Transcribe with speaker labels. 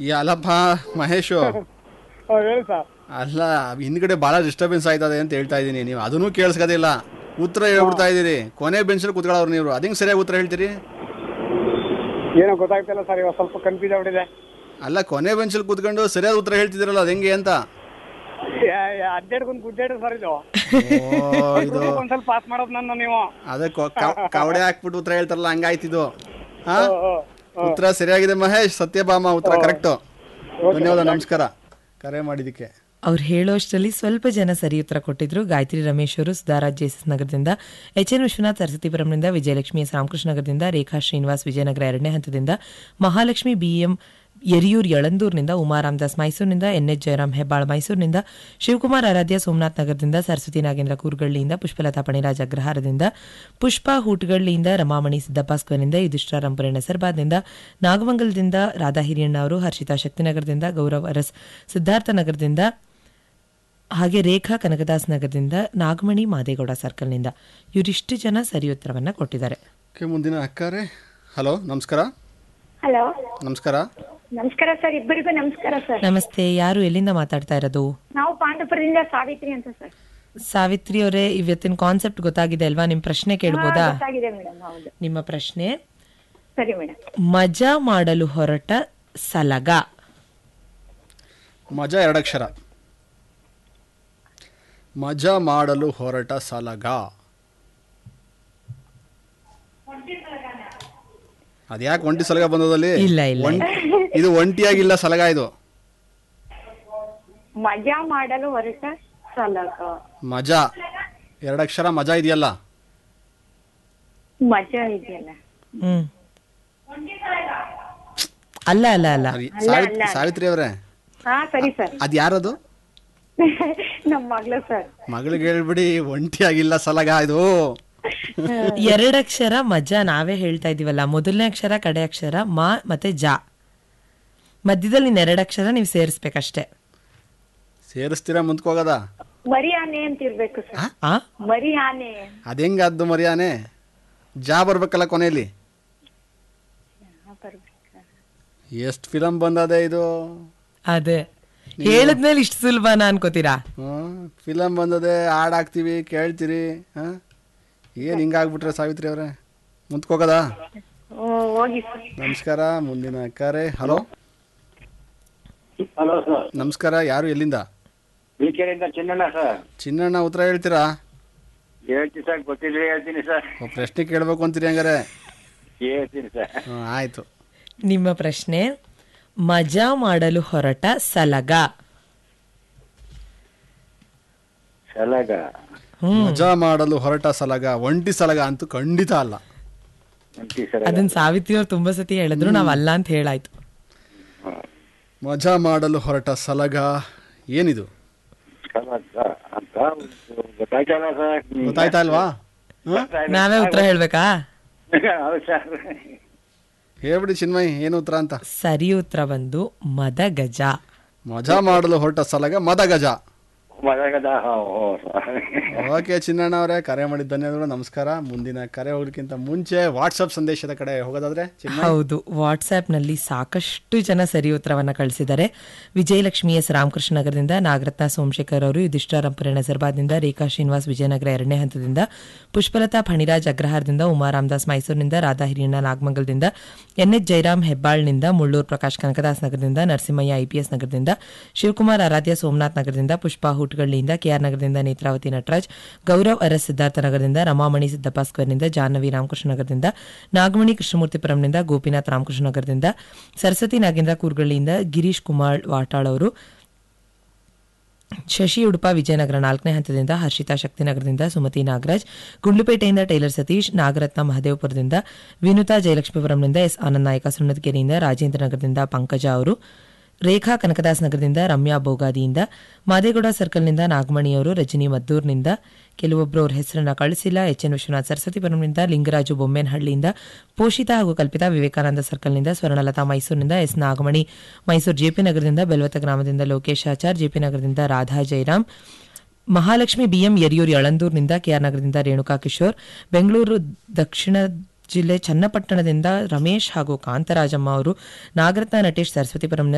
Speaker 1: ಈ ಅಲ್ಲಪ್ಪ ಮಹೇಶು
Speaker 2: ಓ ಹೇಳಿ ಸರ್
Speaker 1: ಅಲ್ಲ ಹಿಂದ್ಗಡೆ ಭಾಳ ಡಿಸ್ಟರ್ಬೆನ್ಸ್ ಆಯ್ತದೆ ಅಂತ ಹೇಳ್ತಾ ಇದ್ದೀನಿ ನೀವು ಅದನ್ನೂ ಕೇಳಿಸ್ಕೋದಿಲ್ಲ ಉತ್ತರ ಹೇಳ್ಬಿಡ್ತಾ ಇದ್ದೀರಿ ಕೊನೆ ಬೆಂಚಲ್ಲಿ ಕೂತ್ಕೊಳ್ಳೋರು ನೀವು ಅದಿಂಗ್ ಸರಿಯಾಗಿ ಉತ್ತರ ಹೇಳ್ತೀರಿ
Speaker 2: ಏನೋ ಗೊತ್ತಾಗ್ತಿಲ್ಲ ಸರ್ ಇವಾಗ ಸ್ವಲ್ಪ ಕನ್ಫ್ಯೂಸ್ ಆಗ್ಬಿಟ್ಟಿದೆ
Speaker 1: ಅಲ್ಲ ಕೊನೆ ಬೆಂಚಲ್ಲಿ ಕೂತ್ಕೊಂಡು ಸರಿಯಾದ ಉತ್ತರ ಹೇಳ್ತಿದ್ದೀರಲ್ಲ ಅದು ಹೆಂಗೆ ಅಂತ
Speaker 2: ಅಡ್ಡಾಡ್ಕೊಂಡು ಗುಡ್ಡಾಡು ಸರ್ ಇದು
Speaker 1: ಓ ಇದು
Speaker 2: ಒಂದ್ ಸ್ವಲ್ಪ ಪಾಸ್ ಮಾಡೋದು ನನ್ನ ನೀವು
Speaker 1: ಅದೇ ಕೊ- ಕವ್- ಕವಡೆ ಹಾಕ್ಬಿಟ್ಟು ಉತ್ತರ ಹೇಳ್ತಾರಲ್ಲ ಹಂಗಾಯ್ತಿದ್ದು ಹಾ
Speaker 2: ಓ, ಓ, ಓ.
Speaker 1: ಉತ್ತರ ಸರಿಯಾಗಿದೆ ಮಹೇಶ್ ಸತ್ಯಭಾಮ ಉತ್ತರ ಕರೆಕ್ಟು ಧನ್ಯವಾದ ನಮಸ್ಕಾರ ಕರೆ ಮಾಡಿದ್ದಕ್ಕೆ
Speaker 3: ಅವ್ರು ಹೇಳೋಷ್ಟರಲ್ಲಿ ಸ್ವಲ್ಪ ಜನ ಸರಿ ಉತ್ತರ ಕೊಟ್ಟಿದ್ರು ಗಾಯತ್ರಿ ರಮೇಶ್ ಅವರು ಸುಧಾರಾಜ್ ಜೇಸಸ್ ನಗರದಿಂದ ಎಚ್ ಎನ್ ವಿಶ್ವನಾಥ್ ಸರಸ್ವತಿಪುರಂನಿಂದ ವಿಜಯಲಕ್ಷ್ಮಿ ಎಸ್ ರಾಮಕೃಷ್ಣ ನಗರದಿಂದ ರೇಖಾ ಶ್ರೀನಿವಾಸ್ ವಿಜಯನಗರ ಎರಡನೇ ಹಂತದಿಂದ ಮಹಾಲಕ್ಷ್ಮಿ ಬಿಎಂ ಯರಿಯೂರ್ ಯಳಂದೂರಿನಿಂದ ಉಮಾ ರಾಮದಾಸ್ ಮೈಸೂರಿನಿಂದ ಎನ್ ಎಚ್ ಜಯರಾಮ್ ಹೆಬ್ಬಾಳ್ ಮೈಸೂರಿನಿಂದ ಶಿವಕುಮಾರ್ ಆರಾಧ್ಯ ಸೋಮನಾಥ್ ನಗರದಿಂದ ಸರಸ್ವತಿ ನಾಗೇಂದ್ರ ಕೂರ್ಗಳ್ಳಿಯಿಂದ ಪುಷ್ಪಲತಾ ಪಣಿರಾಜ್ ಅಗ್ರಹಾರದಿಂದ ಪುಷ್ಪ ಹೂಟ್ಗಳ್ಳಿಯಿಂದ ರಮಾಮಣಿ ಸಿದ್ದಪ್ಪ ಸ್ಕ್ವೇರ್ನಿಂದ ಯುಧಿಷ್ಠ ರಂಪುರೆ ನಸರ್ಬಾದ್ನಿಂದ ನಾಗಮಂಗಲದಿಂದ ರಾಧಾ ಹಿರಿಯಣ್ಣ ಅವರು ಹರ್ಷಿತಾ ಶಕ್ತಿನಗರದಿಂದ ಗೌರವ್ ಅರಸ್ ಸಿದ್ಧಾರ್ಥ ನಗರದಿಂದ ಹಾಗೆ ರೇಖಾ ಕನಕದಾಸ್ ನಗರದಿಂದ ನಾಗಮಣಿ ಮಾದೇಗೌಡ ಸರ್ಕಲ್ನಿಂದ ಇವರಿಷ್ಟು ಜನ ಸರಿ ಉತ್ತರವನ್ನ ಕೊಟ್ಟಿದ್ದಾರೆ
Speaker 1: ಓಕೆ ಮುಂದಿನ ಅಕ್ಕಾರೆ ಹಲೋ ನಮಸ್ಕಾರ
Speaker 4: ಹಲೋ
Speaker 1: ನಮಸ್ಕಾರ
Speaker 4: ನಮಸ್ಕಾರ ಸರ್ ಇಬ್ಬರಿಗೂ ನಮಸ್ಕಾರ ಸರ್
Speaker 3: ನಮಸ್ತೆ ಯಾರು ಎಲ್ಲಿಂದ ಮಾತಾಡ್ತಾ ಇರೋದು
Speaker 4: ನಾವು ಪಾಂಡವಪುರದಿಂದ ಸಾವಿತ್ರಿ ಅಂತ ಸರ್
Speaker 3: ಸಾವಿತ್ರಿ ಅವರೇ ಇವತ್ತಿನ ಕಾನ್ಸೆಪ್ಟ್ ಗೊತ್ತಾಗಿದೆ ಅಲ್ವಾ ನಿಮ್ ಪ್ರಶ್ನೆ ಕೇಳ್ಬೋದಾ
Speaker 4: ಗೊತ್ತಾಗಿದೆ ಮೇಡಮ್ ಹೌದು
Speaker 3: ನಿಮ್ಮ ಪ್ರಶ್ನೆ
Speaker 4: ಸರಿ ಮೇಡಮ್
Speaker 3: ಮಜಾ ಮಾಡಲು ಹೊರಟ ಸಲಗ
Speaker 1: ಮಜಾ ಎರಡಕ್ಷರ ಮಜಾ ಮಾಡಲು ಹೊರಟ ಸಲಗ ಅದ್ಯಾಕೆ ಒಂಟಿ ಸಲಗ ಬಂದದಲ್ಲಿ
Speaker 3: ಇಲ್ಲ, ಇಲ್ಲ.
Speaker 1: ಒಂಟಿ- ಇದು ಒಂಟಿಯಾಗಿಲ್ಲ ಸಲಗ ಇದು
Speaker 4: ಮಜಾ ಮಾಡಲು ಹೊರಟ ಸಲಗ
Speaker 1: ಮಜಾ ಎರಡಕ್ಷರ ಮಜಾ ಇದೆಯಲ್ಲ
Speaker 4: ಮಜಾ ಇದೆಯಲ್ಲ
Speaker 3: ಹ್ಮ್ ಅಲ್ಲ ಅಲ್ಲ ಅಲ್ಲ
Speaker 1: ಸರಿ, ಸಾವಿತ್- ಸಾವಿತ್ರಿ ಅವರೇ
Speaker 4: ಹಾ ಸರಿ ಸರ್
Speaker 1: ಅದ್ ಯಾರದು
Speaker 4: ನಮ್ಮ ಮಗಳು ಸರ್
Speaker 1: ಮಗಳಿಗೆ ಹೇಳ್ಬಿಡಿ ಒಂಟಿಯಾಗಿಲ್ಲ ಸಲಗ ಇದು
Speaker 3: ಎರಡಕ್ಷರ ಮಜಾ ನಾವೇ ಹೇಳ್ತಾ ಇದೀವಲ್ಲ ಮೊದಲನೇ ಅಕ್ಷರ ಕಡೆ ಅಕ್ಷರ ಮ ಮತ್ತೆ ಜಾ ಮಧ್ಯದಲ್ಲಿ ಇನ್ನು ಎರಡಕ್ಷರ ನೀವು ಸೇರಿಸ್ಬೇಕಷ್ಟೇ
Speaker 1: ಸೇರಿಸ್ತೀರಾ ಮುಂದ್ಕೋಗದ
Speaker 4: ಮರಿ ಆನೆ ಅಂತ ಇರ್ಬೇಕು ಸರ್
Speaker 3: ಆ
Speaker 4: ಮರಿ ಆನೆ
Speaker 1: ಅದೆಂಗದ್ದು ಮರ್ಯಾನೆ ಜಾ ಬರ್ಬೇಕಲ್ಲ ಕೊನೆಯಲ್ಲಿ ಎಷ್ಟು ಫಿಲಮ್ ಬಂದದೆ ಇದು
Speaker 3: ಅದೇ ಹೇಳದ್ಮೇಲೆ ಇಷ್ಟು ಸುಲಭನಾ ಅನ್ಕೋತೀರಾ
Speaker 1: ಫಿಲಮ್ ಬಂದದೆ ಹಾಡ್ ಹಾಕ್ತೀವಿ ಕೇಳ್ತೀರಿ ಹಾಂ ಏನು ಹಿಂಗಾಗ್ಬಿಟ್ರೆ ಸಾವಿತ್ರಿ ಅವರೇ ಮುಂದ್ಕೋಗದ
Speaker 4: ಹ್ಮ್, ಹೋಗಿ ಸರ್
Speaker 1: ನಮಸ್ಕಾರ ಮುಂದಿನ ಕರೆ ಹಲೋ
Speaker 5: ಹಲೋ ಸರ್
Speaker 1: ನಮಸ್ಕಾರ ಯಾರು ಎಲ್ಲಿಂದ
Speaker 5: ಬಿಳಿಕೆರೆಯಿಂದ ಚಿನ್ನಣ್ಣ ಸರ್
Speaker 1: ಚಿನ್ನಣ್ಣ ಉತ್ತರ ಹೇಳ್ತೀರಾ
Speaker 5: ಹೇಳ್ತೀನಿ ಸರ್ ಗೊತ್ತಿದ್ರೆ ಹೇಳ್ತೀನಿ ಸರ್
Speaker 1: ಓ, ಪ್ರಶ್ನೆ ಕೇಳಬೇಕು ಅಂತೀರಿ ಹಂಗಾರೆ
Speaker 5: ಹೇಳ್ತೀನಿ ಸರ್
Speaker 1: ಹ್ಮ್, ಆಯ್ತು
Speaker 3: ನಿಮ್ಮ ಪ್ರಶ್ನೆ ಮಜಾ ಮಾಡಲು ಹೊರಟ ಸಲಗ
Speaker 5: ಸಲಗ
Speaker 1: ಮಜಾ ಮಾಡಲು ಹೊರಟ ಸಲಗ ಒಂಟಿ ಸಲಗ ಅಂತೂ ಖಂಡಿತ ಅಲ್ಲ
Speaker 5: ಅಂತಿ ಸರ್
Speaker 3: ಅದನ್ನ ಸಾವಿತ್ರಿ ಅವ್ರು ತುಂಬಾ ಸತಿ ಹೇಳಿದ್ರು ನಾವ್ ಅಲ್ಲ ಅಂತ ಹೇಳಾಯ್ತು
Speaker 1: ಮಜಾ ಮಾಡಲು ಹೊರಟ ಸಲಗ ಏನಿದು
Speaker 5: ಸಲಗ ಅಂತ ಒಂದು ಗೊತ್ತಾಯ್ತಲ್ಲ ಸರ್
Speaker 1: ಗೊತ್ತಾಯ್ತಾ ಅಲ್ವಾ ಹ್ಮ್?
Speaker 3: ನಾವೇ ಉತ್ತರ ಹೇಳ್ಬೇಕಾ
Speaker 5: ಹೌದು ಸರ್
Speaker 1: ಹೇಳ್ಬಿಡಿ ಚಿನ್ಮಯ್ ಏನು ಉತ್ತರ ಅಂತ
Speaker 3: ಸರಿ ಉತ್ತರ ಬಂದು ಮದ ಗಜ
Speaker 1: ಮಜಾ ಮಾಡಲು ಹೊರಟ ಸಲಗ ಮದ ಗಜ
Speaker 5: ಮದಗದ ಹೋ ಸರ್
Speaker 1: ಓಕೆ ಚಿನ್ನಣ್ಣ ಅವರೇ ಕರೆ ಮಾಡಿದ ಧನ್ಯವಾದಗಳು ನಮಸ್ಕಾರ ಮುಂದಿನ ಕರೆ ಹೋಗ್ಲಿಕ್ಕಿಂತ ಮುಂಚೆ ವಾಟ್ಸಪ್ ಸಂದೇಶದ ಕಡೆ ಹೋಗೋದಾದ್ರೆ ಚಿನ್ಮಯ್
Speaker 3: ಹೌದು ವಾಟ್ಸ್ಆಪ್ ನಲ್ಲಿ ಸಾಕಷ್ಟು ಜನ ಸರಿ ಉತ್ತರವನ್ನ ಕಳಿಸಿದ್ದಾರೆ ವಿಜಯಲಕ್ಷ್ಮಿ ಎಸ್ ರಾಮಕೃಷ್ಣ ನಗರದಿಂದ ನಾಗರತ್ನ ಸೋಮಶೇಖರ್ ಅವರು ಯುಧಿಷ್ಠ ರಂಪುರೆ ನಜರ್ಬಾದ್ನಿಂದ ರೇಖಾ ಶ್ರೀನಿವಾಸ್ ವಿಜಯನಗರ ಎರಡನೇ ಹಂತದಿಂದ ಪುಷ್ಪಲತಾ ಫಣಿರಾಜ್ ಅಗ್ರಹಾರದಿಂದ ಉಮಾ ರಾಮದಾಸ್ ಮೈಸೂರಿನಿಂದ ರಾಧಾ ಹಿರಿಯಣ್ಣ ನಾಗಮಂಗಲದಿಂದ ಎನ್ ಎಚ್ ಜಯರಾಮ್ ಹೆಬ್ಬಾಳ್ನಿಂದ ಮುಳ್ಳೂರು ಪ್ರಕಾಶ್ ಕನಕದಾಸ್ ನಗರದಿಂದ ನರಸಿಂಹಯ್ಯ ಐಪಿಎಸ್ ನಗರದಿಂದ ಶಿವಕುಮಾರ್ ಆರಾಧ್ಯ ಸೋಮನಾಥ್ ನಗರದಿಂದ ಪುಷ್ಪಾ ಹುಟ್ಗಳ್ಳಿಯಿಂದ ಕೆಆರ್ ನಗರದಿಂದ ನೇತ್ರಾವತಿ ನಟರಾಜ್ ಗೌರವ್ ಅರಸ್ ಸಿದ್ಧಾರ್ಥ ನಗರದಿಂದ ರಮಾಮಣಿ ಸಿದ್ದಪ್ಪ ಸ್ಕ್ವೇರ್ನಿಂದ ಜಾಹ್ನವಿ ರಾಮಕೃಷ್ಣ ನಗರದಿಂದ ನಾಗಮಣಿ ಕೃಷ್ಣಮೂರ್ತಿಪುರಂನಿಂದ ಗೋಪಿನಾಥ್ ರಾಮಕೃಷ್ಣ ನಗರದಿಂದ ಸರಸ್ವತಿ ನಾಗೇಂದ್ರ ಕೂರ್ಗಳ್ಳಿಯಿಂದ ಗಿರೀಶ್ ಕುಮಾರ್ ವಾಟಾಳ್ ಅವರು ಶಶಿ ಉಡುಪ ವಿಜಯನಗರ ನಾಲ್ಕನೇ ಹಂತದಿಂದ ಹರ್ಷಿತಾ ಶಕ್ತಿನಗರದಿಂದ ಸುಮತಿ ನಾಗರಾಜ್ ಗುಂಡ್ಲುಪೇಟೆಯಿಂದ ಟೈಲರ್ ಸತೀಶ್ ನಾಗರತ್ನ ಮಹದೇವಪುರದಿಂದ ವಿನುತಾ ಜಯಲಕ್ಷ್ಮೀಪುರಂನಿಂದ ಎಸ್ ಆನಂದ್ ನಾಯಕ ಸುಣ್ಣದಕೆರೆಯಿಂದ ರಾಜೇಂದ್ರ ನಗರದಿಂದ ಪಂಕಜ ಅವರು ರೇಖಾ ಕನಕದಾಸ್ ನಗರದಿಂದ ರಮ್ಯಾ ಬೋಗಾದಿಯಿಂದ ಮಾದೇಗೌಡ ಸರ್ಕಲ್ನಿಂದ ನಾಗಮಣಿಯವರು ರಜನಿ ಮದ್ದೂರ್ನಿಂದ ಕೆಲವೊಬ್ಬರು ಅವ್ರ ಹೆಸರನ್ನ ಕಳಿಸಿಲ್ಲ ಎಚ್ ಎನ್ ವಿಶ್ವನಾಥ್ ಸರಸ್ವತಿಪುರಂನಿಂದ ಲಿಂಗರಾಜು ಬೊಮ್ಮೇನಹಳ್ಳಿಯಿಂದ ಪೋಷಿತಾ ಹಾಗೂ ಕಲ್ಪಿತಾ ವಿವೇಕಾನಂದ ಸರ್ಕಲ್ನಿಂದ ಸ್ವರ್ಣಲತಾ ಮೈಸೂರಿನಿಂದ ಎಸ್ ನಾಗಮಣಿ ಮೈಸೂರು ಜೆಪಿ ನಗರದಿಂದ ಬೆಲ್ವತ ಗ್ರಾಮದಿಂದ ಲೋಕೇಶ್ ಆಚಾರ್ ಜೆಪಿ ನಗರದಿಂದ ರಾಧಾ ಜಯರಾಮ್ ಮಹಾಲಕ್ಷ್ಮಿ ಬಿಎಂ ಯರಿಯೂರು ಯಳಂದೂರಿನಿಂದ ಕೆಆರ್ ನಗರದಿಂದ ರೇಣುಕಾ ಕಿಶೋರ್ ಬೆಂಗಳೂರು ದಕ್ಷಿಣ ಜಿಲ್ಲೆ ಚನ್ನಪಟ್ಟಣದಿಂದ ರಮೇಶ್ ಹಾಗೂ ಕಾಂತರಾಜಮ್ಮ ಅವರು ನಾಗರತ್ನ ನಟೇಶ್ ಸರಸ್ವತಿಪುರಂನ